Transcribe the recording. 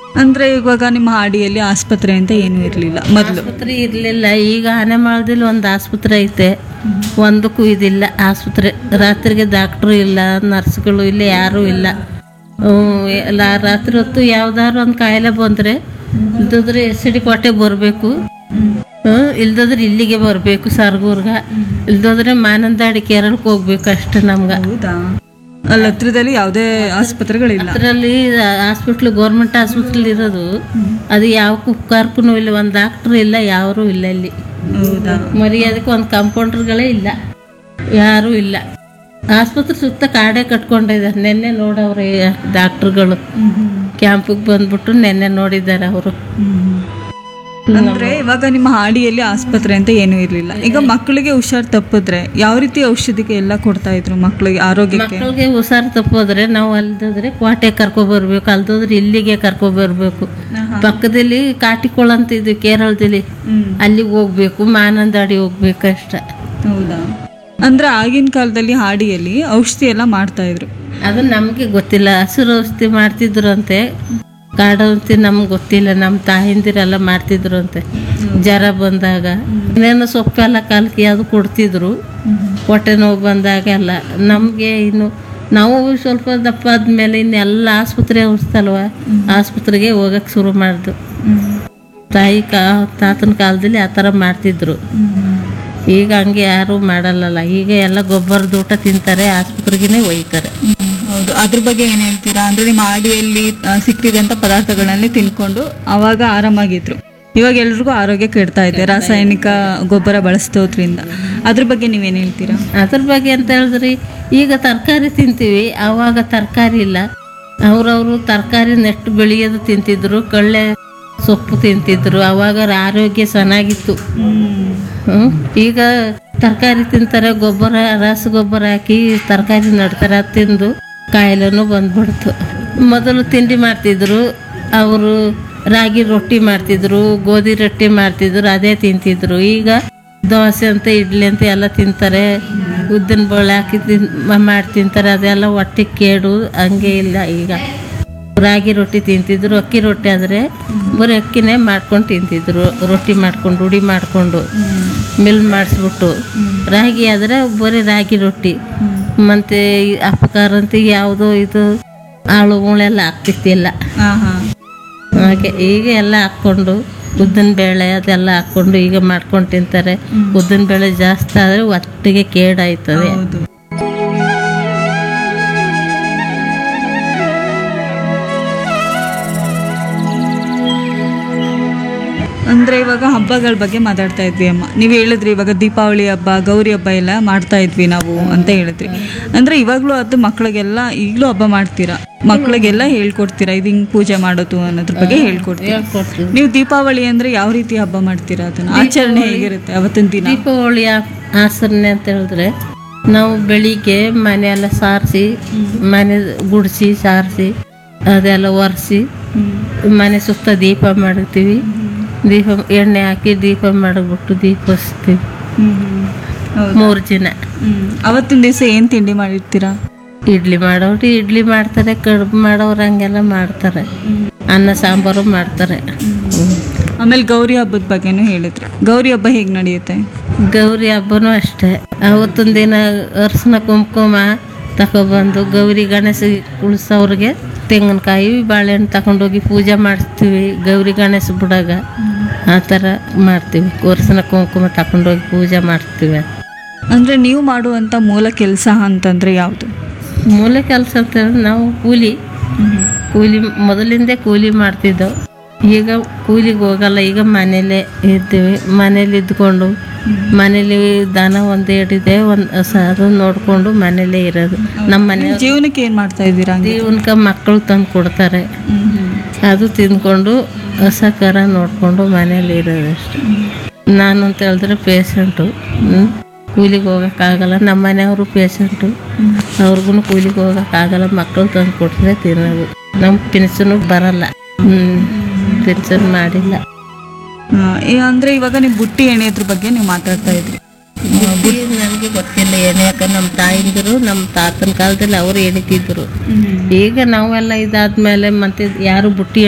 ಅಂದ್ರೆ ಇವಾಗ ನಿಮ್ಮ ಹಾಡಿಯಲ್ಲಿ ಆಸ್ಪತ್ರೆ ಅಂತ ಏನೂ ಇರಲಿಲ್ಲ ಮೊದಲು ಆಸ್ಪತ್ರೆ ಇರಲಿಲ್ಲ ಈಗ ಆನೆಮಾಳದಲ್ಲಿ ಒಂದು ಆಸ್ಪತ್ರೆ ಐತೆ ಒಂದಕ್ಕೂ ಇದಿಲ್ಲ ಆಸ್ಪತ್ರೆ ರಾತ್ರಿಗೆ ಡಾಕ್ಟ್ರು ಇಲ್ಲ ನರ್ಸ್ಗಳು ಇಲ್ಲ ಯಾರೂ ಇಲ್ಲ ಹ್ಮ್, ಎಲ್ಲ ರಾತ್ರಿ ಹೊತ್ತು ಯಾವ್ದಾದ್ರು ಒಂದು ಕಾಯಿಲೆ ಬಂದರೆ ಇಲ್ದಿದ್ರೆ ಎಸ್ ಡಿ ಕೋಟೆ ಬರಬೇಕು ಇಲ್ದಿದ್ರೆ ಇಲ್ಲಿಗೆ ಬರಬೇಕು ಸರ್ಗೂರ್ಗ ಇಲ್ದಿದ್ರೆ ಮಾನಂದಾಡಿ ಕೇರಳಕ್ಕೆ ಹೋಗ್ಬೇಕು ಅಷ್ಟೇ ನಮ್ಗೆ ಹೌದಾ ಅಲ್ಲಿ ಹತ್ರದಲ್ಲಿ ಯಾವುದೇ ಆಸ್ಪತ್ರೆಗಳಿಲ್ಲ ಅದರಲ್ಲಿ ಹಾಸ್ಪಿಟ್ಲ್ ಗೌರ್ಮೆಂಟ್ ಹಾಸ್ಪಿಟ್ಲ್ ಇರೋದು ಅದು ಯಾವ ಕುಕ್ಕರ್ಕು ಇಲ್ಲ ಒಂದು ಡಾಕ್ಟ್ರು ಇಲ್ಲ ಯಾರೂ ಇಲ್ಲ ಇಲ್ಲಿ ಹೌದಾ ಮರ್ಯಾದಕ್ಕೆ ಒಂದು ಕಾಂಪೌಂಡರ್ಗಳೇ ಇಲ್ಲ ಯಾರೂ ಇಲ್ಲ ಆಸ್ಪತ್ರೆ ಸುತ್ತ ಕಾಡೆ ಕಟ್ಕೊಂಡಿದ್ದಾರೆ ನಿನ್ನೆ ನೋಡವ್ರೆ ಡಾಕ್ಟ್ರುಗಳು ಕ್ಯಾಂಪಿಗೆ ಬಂದ್ಬಿಟ್ಟು ನಿನ್ನೆ ನೋಡಿದ್ದಾರೆ ಅವರು ಅಂದ್ರೆ ಇವಾಗ ನಿಮ್ಮ ಹಾಡಿಯಲ್ಲಿ ಆಸ್ಪತ್ರೆ ಅಂತ ಏನೂ ಇರಲಿಲ್ಲ ಈಗ ಮಕ್ಕಳಿಗೆ ಹುಷಾರ್ ತಪ್ಪಿದ್ರೆ ಯಾವ ರೀತಿ ಔಷಧಿಗೆ ಎಲ್ಲ ಕೊಡ್ತಾ ಇದ್ರು ಮಕ್ಕಳಿಗೆ ಆರೋಗ್ಯಕ್ಕೆ ಮಕ್ಕಳಿಗೆ ಹುಷಾರು ತಪ್ಪೋದ್ರೆ ನಾವು ಅಲ್ದೋದ್ರೆ ಕೋಟೆ ಕರ್ಕೊಬರ್ಬೇಕು ಅಲ್ದೋದ್ರೆ ಇಲ್ಲಿಗೆ ಕರ್ಕೊಬರ್ಬೇಕು ಪಕ್ಕದಲ್ಲಿ ಕಾಟಿಕೊಳ ಅಂತ ಇದೆ ಕೇರಳದಲ್ಲಿ ಹ್ಮ್. ಅಲ್ಲಿಗೆ ಹೋಗ್ಬೇಕು ಮಾನಂದಾಡಿ ಹೋಗ್ಬೇಕು ಅಷ್ಟೇ ಹೌದಾ ಅಂದ್ರೆ ಆಗಿನ ಕಾಲದಲ್ಲಿ ಹಾಡಿಯಲ್ಲಿ ಔಷಧಿ ಎಲ್ಲ ಮಾಡ್ತಾ ಇದ್ರು ಅದು ನಮಗೆ ಗೊತ್ತಿಲ್ಲ ಹಸಿರು ಔಷಧಿ ಮಾಡ್ತಿದ್ರು ಅಂತೆ ಕಾಡು ಔಷಧಿ ನಮ್ಗೆ ಗೊತ್ತಿಲ್ಲ ನಮ್ಮ ತಾಯಿಂದಿರೆಲ್ಲ ಮಾಡ್ತಿದ್ರು ಅಂತೆ ಜ್ವರ ಬಂದಾಗ ಇನ್ನೇನು ಸೊಪ್ಪೆಲ್ಲ ಕಲಕಿ ಅದು ಕೊಡ್ತಿದ್ರು ಹೊಟ್ಟೆ ನೋವು ಬಂದಾಗ ಎಲ್ಲ ನಮಗೆ ಇನ್ನು ನಾವು ಸ್ವಲ್ಪ ದಪ್ಪ ಆದ್ಮೇಲೆ ಇನ್ನೆಲ್ಲ ಆಸ್ಪತ್ರೆ ಉಳಿಸ್ತಲ್ವ ಆಸ್ಪತ್ರೆಗೆ ಹೋಗಕ್ಕೆ ಶುರು ಮಾಡ್ದು ತಾಯಿ ಕಾ ತಾತನ ಕಾಲದಲ್ಲಿ ಆ ಥರ ಮಾಡ್ತಿದ್ರು ಈಗ ಹಂಗೆ ಯಾರೂ ಮಾಡಲ್ಲಲ್ಲ ಈಗ ಎಲ್ಲ ಗೊಬ್ಬರದ ಊಟ ತಿಂತಾರೆ ಆಸ್ಪತ್ರೆಗೆ ಒಯ್ತಾರೆ ಹೌದು ಅದ್ರ ಬಗ್ಗೆ ಏನ್ ಹೇಳ್ತೀರಾ ಅಂದ್ರೆ ನಿಮ್ಮ ಹಾಡಿಯಲ್ಲಿ ಆ, ಸಿಕ್ತಿದಂತ ಪದಾರ್ಥಗಳನ್ನೇ ತಿನ್ಕೊಂಡು ಅವಾಗ ಆರಾಮಾಗಿದ್ರು ಇವಾಗ ಎಲ್ರಿಗೂ ಆರೋಗ್ಯ ಕೆಡ್ತಾ ಇದೆ ರಾಸಾಯನಿಕ ಗೊಬ್ಬರ ಬಳಸ್ತೋದ್ರಿಂದ ಅದ್ರ ಬಗ್ಗೆ ನೀವೇನ್ ಹೇಳ್ತೀರಾ ಅದ್ರ ಬಗ್ಗೆ ಅಂತ ಹೇಳಿದ್ರಿ ಈಗ ತರಕಾರಿ ತಿಂತೀವಿ ಆವಾಗ ತರಕಾರಿ ಇಲ್ಲ ಅವ್ರವರು ತರಕಾರಿ ನೆಟ್ಟು ಬೆಳೆಯೋದು ತಿಂತಿದ್ರು ಕಳ್ಳೆ ಸೊಪ್ಪು ತಿಂತಿದ್ರು ಅವಾಗ ಆರೋಗ್ಯ ಚೆನ್ನಾಗಿತ್ತು ಹ್ಮ್. ಈಗ ತರಕಾರಿ ತಿಂತಾರೆ ಗೊಬ್ಬರ ರಸಗೊಬ್ಬರ ಹಾಕಿ ತರಕಾರಿ ನಡ್ತಾರೆ ಅದ್ ತಿಂದು ಕಾಯಿಲೆನೂ ಬಂದ್ಬಿಡ್ತು ಮೊದಲು ತಿಂಡಿ ಮಾಡ್ತಿದ್ರು ಅವರು ರಾಗಿ ರೊಟ್ಟಿ ಮಾಡ್ತಿದ್ರು ಗೋಧಿ ರೊಟ್ಟಿ ಮಾಡ್ತಿದ್ರು ಅದೇ ತಿಂತಿದ್ರು ಈಗ ದೋಸೆ ಅಂತ ಇಡ್ಲಿ ಅಂತ ಎಲ್ಲ ತಿಂತಾರೆ ಉದ್ದಿನ ಬೇಳೆ ಹಾಕಿ ತಿನ್ ಮಾಡಿ ತಿಂತಾರೆ ಅದೆಲ್ಲ ಹೊಟ್ಟೆ ಕೇಡು ಹಂಗೆ ಇಲ್ಲ ಈಗ ರಾಗಿ ರೊಟ್ಟಿ ತಿಂತಿದ್ರು ಅಕ್ಕಿ ರೊಟ್ಟಿ ಆದರೆ ಬರೀ ಅಕ್ಕಿನೇ ಮಾಡ್ಕೊಂಡು ತಿಂತಿದ್ರು ರೊಟ್ಟಿ ಮಾಡ್ಕೊಂಡು ರೂಢಿ ಮಾಡಿಕೊಂಡು ಮಿಲ್ ಮಾಡಿಸ್ಬಿಟ್ಟು ರಾಗಿ ಆದರೆ ಬರೀ ರಾಗಿ ರೊಟ್ಟಿ ಮತ್ತು ಅಪಕಾರ ಅಂತ ಯಾವುದೋ ಇದು ಆಳು ಮೂಳೆಲ್ಲ ಹಾಕ್ತಿತ್ತಿಲ್ಲ ಹಾ ಹಾ ಹಾಗೆ ಈಗ ಎಲ್ಲ ಹಾಕ್ಕೊಂಡು ಉದ್ದಿನ ಬೇಳೆ ಅದೆಲ್ಲ ಹಾಕ್ಕೊಂಡು ಈಗ ಮಾಡ್ಕೊಂಡು ತಿಂತಾರೆ ಉದ್ದಿನ ಬೇಳೆ ಜಾಸ್ತಿ ಆದರೆ ಹೊಟ್ಟೆಗೆ ಕೇಡಾಯ್ತದೆ ಹೌದು ಅಂದ್ರೆ ಇವಾಗ ಹಬ್ಬಗಳ ಬಗ್ಗೆ ಮಾತಾಡ್ತಾ ಇದ್ವಿ ಅಮ್ಮ ನೀವು ಹೇಳಿದ್ರಿ ಇವಾಗ ದೀಪಾವಳಿ ಹಬ್ಬ ಗೌರಿ ಹಬ್ಬ ಎಲ್ಲ ಮಾಡ್ತಾ ಇದ್ವಿ ನಾವು ಅಂತ ಹೇಳಿದ್ರಿ ಅಂದ್ರೆ ಇವಾಗ್ಲೂ ಅದು ಮಕ್ಕಳಿಗೆಲ್ಲ ಈಗಲೂ ಹಬ್ಬ ಮಾಡ್ತೀರಾ ಮಕ್ಕಳಿಗೆಲ್ಲ ಹೇಳ್ಕೊಡ್ತೀರಾ ಇದು ಹಿಂಗ್ ಪೂಜೆ ಮಾಡೋದು ಅನ್ನೋದ್ರ ಬಗ್ಗೆ ಹೇಳ್ಕೊಡ್ತೀರಾ ಹೇಳ್ಕೊಡ್ತೀವಿ ನೀವು ದೀಪಾವಳಿ ಅಂದ್ರೆ ಯಾವ ರೀತಿ ಹಬ್ಬ ಮಾಡ್ತೀರಾ ಅದನ್ನ ಆಚರಣೆ ಹೇಗಿರುತ್ತೆ ಅವತ್ತಿನ ದಿನ ದೀಪಾವಳಿ ಆ- ಆಚರಣೆ ಅಂತ ಹೇಳಿದ್ರೆ ನಾವು ಬೆಳಿಗ್ಗೆ ಮನೆಯೆಲ್ಲ ಸಾರಿಸಿ ಮನೆ ಗುಡಿಸಿ ಸಾರಿಸಿ ಅದೆಲ್ಲ ಒರೆಸಿ ಮನೆ ಸುತ್ತ ದೀಪ ಮಾಡಿರ್ತೀವಿ ದೀಪ ಎಣ್ಣೆ ಹಾಕಿ ದೀಪ ಮಾಡಿಬಿಟ್ಟು ದೀಪ ಹಚ್ತೀವಿ ಹೌದು ಮೂರು ಜನ ಹ್ಮ್. ಅವತ್ತಿನ ದಿವಸ ಏನ್ ತಿಂಡಿ ಮಾಡಿರ್ತೀರಾ ಇಡ್ಲಿ ಮಾಡೋರು ಇಡ್ಲಿ ಮಾಡ್ತಾರೆ ಕಡುಬು ಮಾಡೋರು ಹಂಗೆಲ್ಲ ಮಾಡ್ತಾರೆ ಅನ್ನ ಸಾಂಬಾರು ಮಾಡ್ತಾರೆ ಹ್ಮ್. ಆಮೇಲೆ ಗೌರಿ ಹಬ್ಬದ ಬಗ್ಗೆನೂ ಹೇಳಿದ್ರು ಗೌರಿ ಹಬ್ಬ ಹೇಗೆ ನಡೆಯುತ್ತೆ ಗೌರಿ ಹಬ್ಬನೂ ಅಷ್ಟೇ ಅವತ್ತೊಂದು ದಿನ ಅರ್ಶಿನ ಕುಂಕುಮ ತಗೊಬಂದು ಗೌರಿ ಗಣೇಶ ಕುಳ್ಸೋರಿಗೆ ತೆಂಗಿನಕಾಯಿ ಬಾಳೆಹಣ್ಣು ತಗೊಂಡೋಗಿ ಪೂಜೆ ಮಾಡಿಸ್ತೀವಿ ಗೌರಿ ಗಣೇಶ ಬಿಡಾಗ ಆ ಥರ ಮಾಡ್ತೀವಿ ಅರ್ಶಿನ ಕುಂಕುಮ ತಗೊಂಡೋಗಿ ಪೂಜೆ ಮಾಡ್ತೀವಿ ಅಂದ್ರೆ ನೀವು ಮಾಡುವಂತ ಮೂಲ ಕೆಲಸ ಅಂತಂದ್ರೆ ಯಾವುದು ಮೂಲ ಕೆಲಸ ಅಂತ ಹೇಳಿದ್ರೆ ನಾವು ಕೂಲಿ ಕೂಲಿ ಮೊದಲಿಂದೇ ಕೂಲಿ ಮಾಡ್ತಿದ್ದೆವು ಈಗ ಕೂಲಿಗೆ ಹೋಗಲ್ಲ ಈಗ ಮನೇಲೇ ಇರ್ತೀವಿ ಮನೇಲಿ ಇದ್ಕೊಂಡು ಮನೇಲಿ ದನ ಒಂದು ಹಿಡಿದೆ ಒಂದು ಹಸ ಅದು ನೋಡಿಕೊಂಡು ಮನೇಲೇ ಇರೋದು ನಮ್ಮ ಮನೆ ಜೀವನಕ್ಕೆ ಏನ್ ಮಾಡ್ತಾ ಇದ್ದೀರಾ ಹಂಗೆ? ಜೀವನಕ್ಕೆ ಮಕ್ಕಳು ತಂದು ಕೊಡ್ತಾರೆ ಅದು ತಿಂದ್ಕೊಂಡು ಹಸ ಕರ ನೋಡಿಕೊಂಡು ಮನೇಲಿ ಇರೋದು ಅಷ್ಟೆ ನಾನು ಅಂತ ಹೇಳಿದ್ರೆ ಪೇಷಂಟು ಕೂಲಿಗೆ ಹೋಗೋಕ್ಕಾಗಲ್ಲ ನಮ್ಮ ಮನೆಯವರು ಪೇಷಂಟು ಅವ್ರಿಗೂ ಕೂಲಿಗೆ ಹೋಗೋಕ್ಕಾಗಲ್ಲ ಮಕ್ಕಳು ತಂದು ಕೊಟ್ಟರೆ ತಿನ್ನೋದು ನಮ್ಮ ಪೆನ್ಷನು ಬರಲ್ಲ ಹ್ಞೂ ಪೆನ್ಷನ್ ಮಾಡಿಲ್ಲ ಆ, ಈ- ಅಂದ್ರೆ ಇವಾಗ ನೀವು ಬುಟ್ಟಿ ಎಣೆಯೋದ್ರ ಬಗ್ಗೆ ನೀವು ಮಾತಾಡ್ತಾ ಇದ್ರಿ ನನಗೆ ಗೊತ್ತಿಲ್ಲ ಏನು ಯಾಕಂದ್ರೆ ನಮ್ಮ ತಾಯಿಂದಿರು ನಮ್ಮ ತಾತನ ಕಾಲದಲ್ಲಿ ಅವರು ಎಣಿತಿದ್ರು ಈಗ ನಾವೆಲ್ಲ ಇದಾದ್ಮೇಲೆ ಮತ್ತೆ ಯಾರು ಬುಟ್ಟಿ